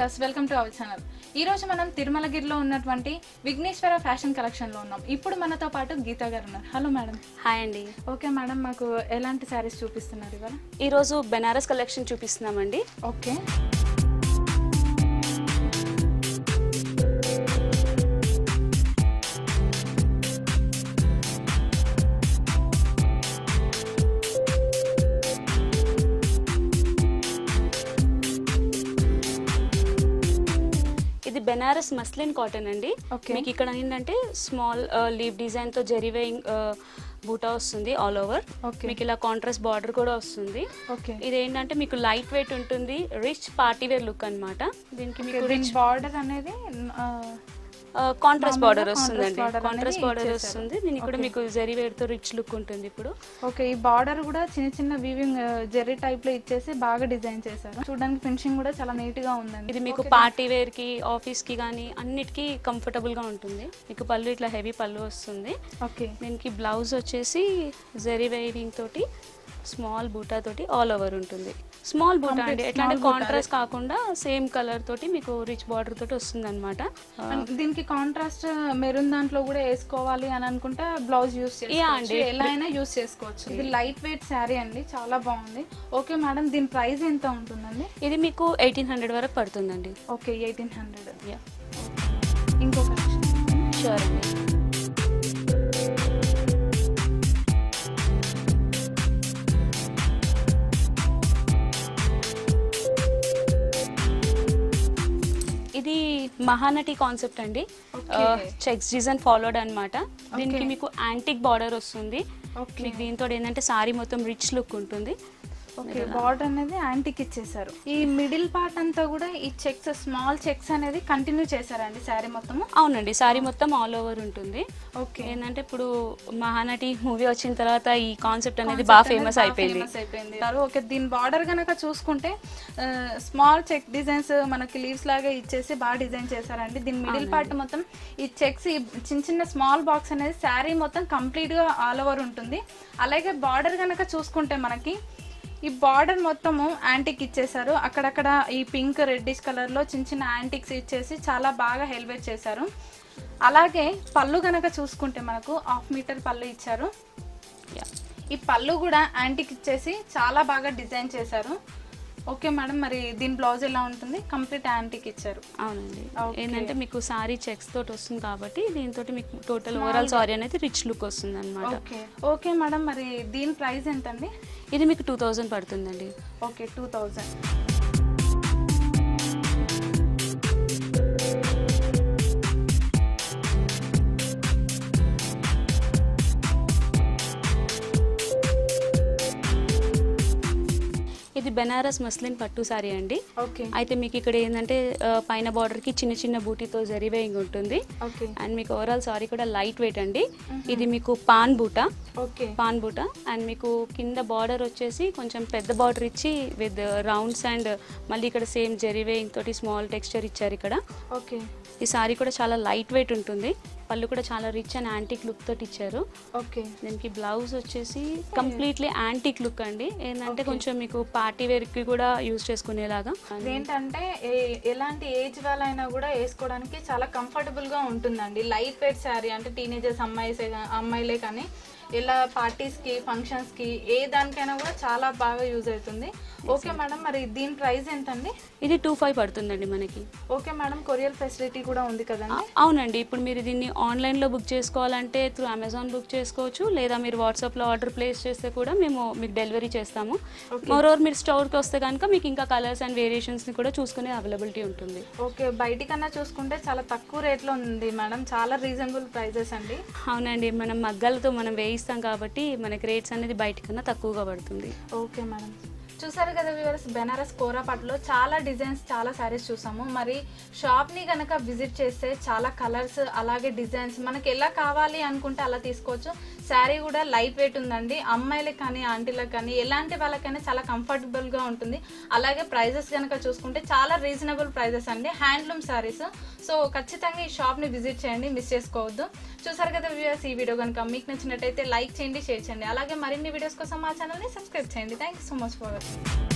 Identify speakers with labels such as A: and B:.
A: Views welcome to our channel ఈ రోజు మనం తిరుమలగిరిలో ఉన్నటువంటి విఘ్నేశ్వర ఫ్యాషన్ కలెక్షన్ లో ఉన్నాం ఇప్పుడు మనతో పాటు గీతా గారు ఉన్నారు హలో మేడం
B: హాయ్ అండి
A: ఓకే మేడం మాకు ఎలాంటి శారీస్ చూపిస్తున్నారు ఇవాళ
B: ఈరోజు బెనారస్ కలెక్షన్ చూపిస్తున్నామండి
A: ఓకే
B: ఇది బెనారస్ మస్లిన్ కాటన్ అండి
A: Okay.
B: మీకు ఇక్కడ ఏంటంటే స్మాల్ లీవ్ డిజైన్ తో జెరీవేయింగ్ బూటా వస్తుంది ఆల్ ఓవర్
A: Okay.
B: మీకు ఇలా కాంట్రాస్ట్ బార్డర్ కూడా వస్తుంది
A: ఓకే
B: ఇది ఏంటంటే మీకు లైట్ వెయిట్ ఉంటుంది రిచ్ పార్టీ వేర్ లుక్ అన్నమాట దీనికి మీకు
A: దీని
B: రిచ్
A: బార్డర్ అనేది ఆ,
B: కాంట్రాస్ట్
A: మామూలుగా
B: బార్డర్
A: contrast
B: వస్తుందండి
A: border అనేది
B: కాంట్రాస్ట్ బార్డర్
A: ఇచ్చేసారు.
B: వస్తుంది దీనికి కూడా
A: Okay.
B: మీకు జెరీ వేర్ తో రిచ్ లుక్ ఉంటుంది ఇప్పుడు
A: ఓకే ఈ బార్డర్ కూడా చిన్న చిన్న వీవింగ్ జెర్రీ టైప్ లో ఇచ్చేసి బాగా డిజైన్ చేశారు చూడడానికి ఫినిషింగ్ కూడా చాలా నీట్ గా ఉందండి
B: ఇది మీకు
A: Okay.
B: పార్టీ వేర్ కి ఆఫీస్ కి కానీ అన్నిటికీ కంఫర్టబుల్ గా ఉంటుంది మీకు పళ్ళు ఇట్లా హెవీ పళ్ళు వస్తుంది
A: ఓకే
B: దీనికి బ్లౌజ్ వచ్చేసి జెరీ వేవింగ్ తోటి స్మాల్ బూటా తోటి ఆల్ ఓవర్ ఉంటుంది స్మాల్ బూటా
A: Complete
B: అండి ఎట్లా
A: small
B: అంటే
A: బూటా.
B: కాంట్రాస్ట్ కాకుండా సేమ్ కలర్ తోటి మీకు రిచ్ బార్డర్ తోటి వస్తుంది అనమాట
A: అండ్ దీనికి కాంట్రాస్ట్ మెరూన్ దాంట్లో కూడా వేసుకోవాలి అని అనుకుంటే బ్లౌజ్ యూస్
B: Yeah
A: చేసుకోవచ్చు
B: అండి.
A: ఎలా అయినా యూస్ చేసుకోవచ్చు ఇది లైట్ వెయిట్ శారీ అండి చాలా బాగుంది ఓకే మేడం దీని ప్రైస్ ఎంత ఉంటుందండి
B: ఇది మీకు ఎయిటీన్ హండ్రెడ్ వరకు పడుతుందండి
A: ఓకే ఎయిటీన్ హండ్రెడ్
B: యా
A: ఇంకో కలెక్షన్
B: షూర్ అండి ఇది మహానటి కాన్సెప్ట్ అండి
A: Okay.
B: చెక్స్ డిజైన్ ఫాలోడ్ అన్నమాట దీనికి
A: Okay.
B: మీకు యాంటిక్ బార్డర్ వస్తుంది
A: ఓకే
B: మీకు దీంతో ఏంటంటే సారీ మొత్తం రిచ్ లుక్ ఉంటుంది
A: ఓకే బార్డర్ అనేది యాంటిక్ ఇచ్చేసారు ఈ మిడిల్ పార్ట్ అంతా కూడా ఈ చెక్స్ స్మాల్ చెక్స్ అనేది కంటిన్యూ చేశారండి శారీ మొత్తము
B: అవునండి సారీ మొత్తం ఆల్ ఓవర్ ఉంటుంది
A: ఓకే
B: ఏంటంటే ఇప్పుడు మహానటి మూవీ వచ్చిన తర్వాత ఈ కాన్సెప్ట్ అనేది బాగా ఫేమస్ అయిపోయింది
A: ఫేమస్ అయిపోయింది ఓకే దీని బార్డర్ గనక చూసుకుంటే స్మాల్ చెక్ డిజైన్స్ మనకి లీవ్స్ లాగా ఇచ్చేసి బాగా డిజైన్ చేశారండి దీని మిడిల్ పార్ట్ మొత్తం ఈ చెక్స్ ఈ చిన్న చిన్న స్మాల్ బాక్స్ అనేది శారీ మొత్తం కంప్లీట్ గా ఆల్ ఓవర్ ఉంటుంది అలాగే బార్డర్ గనక చూసుకుంటే మనకి ఈ బార్డర్ మొత్తము యాంటిక్ ఇచ్చేసారు అక్కడక్కడ ఈ పింక్ రెడ్డిష్ కలర్ లో చిన్న చిన్న యాంటిక్స్ ఇచ్చేసి చాలా బాగా హెల్మెట్ చేశారు అలాగే పళ్ళు గనక చూసుకుంటే మనకు హాఫ్ మీటర్ పళ్ళు ఇచ్చారు
B: Yeah.
A: ఈ పళ్ళు కూడా యాంటిక్ ఇచ్చేసి చాలా బాగా డిజైన్ చేశారు ఓకే మేడం మరి దీని బ్లౌజ్ ఎలా ఉంటుంది కంప్లీట్ యాంటిక్ ఇచ్చారు
B: అవునండి
A: Okay.
B: ఏంటంటే మీకు సారీ చెక్స్ తోటి వస్తుంది కాబట్టి దీంతో మీకు టోటల్ ఓవరాల్ సారీ అనేది రిచ్ లుక్ వస్తుంది అనమాట
A: ఓకే ఓకే మేడం మరి దీని ప్రైస్ ఎంతండి
B: ఇది మీకు టూ థౌజండ్ పడుతుందండి
A: ఓకే టూ థౌజండ్
B: ఇది బెనారస్ మస్లిన్ పట్టు సారీ అండి
A: ఓకే
B: అయితే మీకు ఇక్కడ ఏంటంటే ఆ, పైన border కి చిన్న చిన్న బూటీతో జరివేయింగ్ ఉంటుంది
A: ఓకే
B: అండ్ మీకు ఓవరాల్ సారీ కూడా లైట్ వెయిట్ అండి ఇది మీకు పాన్ బూటా
A: ఓకే
B: పాన్ బూటా అండ్ మీకు కింద బార్డర్ వచ్చేసి కొంచెం పెద్ద బార్డర్ ఇచ్చి విత్ రౌండ్స్ అండ్ మళ్ళీ ఇక్కడ సేమ్ జెరీవేయింగ్ తోటి స్మాల్ టెక్స్చర్ ఇచ్చారు ఇక్కడ
A: ఓకే
B: ఈ సారీ కూడా చాలా లైట్ వెయిట్ ఉంటుంది పళ్ళు కూడా చాలా రిచ్ అండ్ యాంటిక్ లుక్ తోటి ఇచ్చారు
A: ఓకే
B: దీనికి బ్లౌజ్ వచ్చేసి కంప్లీట్లీ యాంటిక్ లుక్ అండి ఏంటంటే కొంచెం మీకు పార్టీ వేర్ కి కూడా యూజ్ చేసుకునేలాగా
A: ఏంటంటే ఏ- ఎలాంటి ఏజ్ వాళ్ళైనా కూడా వేసుకోవడానికి చాలా కంఫర్టబుల్ గా ఉంటుందండి లైట్ వెయిట్ శారీ అంటే టీనేజర్స్ అమ్మాయిసే గా- అమ్మాయిలే కానీ ఇలా పార్టీస్ కి ఫంక్షన్స్ కి ఏ దానికైనా కూడా చాలా బాగా యూజ్ అవుతుంది ఓకే మేడం మరి దీని ప్రైస్ ఎంతండి
B: ఇది టూ ఫైవ్ పడుతుందండి మనకి
A: ఓకే మేడం కొరియర్ ఫెసిలిటీ కూడా ఉంది కదండి
B: ఆ- అవునండి ఇప్పుడు మీరు దీన్ని ఆన్లైన్లో బుక్ చేసుకోవాలంటే త్రూ అమెజాన్ బుక్ చేసుకోవచ్చు లేదా మీరు వాట్సాప్లో ఆర్డర్ ప్లేస్ చేస్తే కూడా మేము మీకు డెలివరీ చేస్తాము మరోవర్ మీరు స్టోర్కి వస్తే కనుక మీకు ఇంకా కలర్స్ అండ్ వేరియేషన్స్ని కూడా చూసుకునే అవైలబిలిటీ ఉంటుంది
A: ఓకే బయటికన్నా చూసుకుంటే చాలా తక్కువ రేట్లో ఉంది మేడం చాలా రీజనబుల్ ప్రైజెస్ అండి
B: అవునండి మనం మగ్గాలతో మనం వేయిస్తాం కాబట్టి మనకి రేట్స్ అనేది బయటకన్నా తక్కువగా పడుతుంది
A: ఓకే మేడం చూసారు కదా వ్యూవర్స్ బెనారస్ కోరాపట్లో చాలా డిజైన్స్ చాలా శారీస్ చూసాము మరి షాప్ని కనుక విజిట్ చేస్తే చాలా కలర్స్ అలాగే డిజైన్స్ మనకి ఎలా కావాలి అనుకుంటే అలా తీసుకోవచ్చు శారీ కూడా లైట్ వెయిట్ ఉందండి అమ్మాయిలకు కానీ ఆంటీలకు కానీ ఎలాంటి వాళ్ళకైనా చాలా కంఫర్టబుల్గా ఉంటుంది అలాగే ప్రైజెస్ కనుక చూసుకుంటే చాలా రీజనబుల్ ప్రైజెస్ అండి హ్యాండ్లూమ్ శారీస్ సో ఖచ్చితంగా ఈ షాప్ని విజిట్ చేయండి మిస్ చేసుకోవద్దు చూసారు కదా వ్యూవర్స్ ఈ వీడియో కనుక మీకు నచ్చినట్టయితే లైక్ చేయండి షేర్ చేయండి అలాగే మరిన్ని వీడియోస్ కోసం మా ఛానల్ని సబ్స్క్రైబ్ చేయండి thank you so much for watching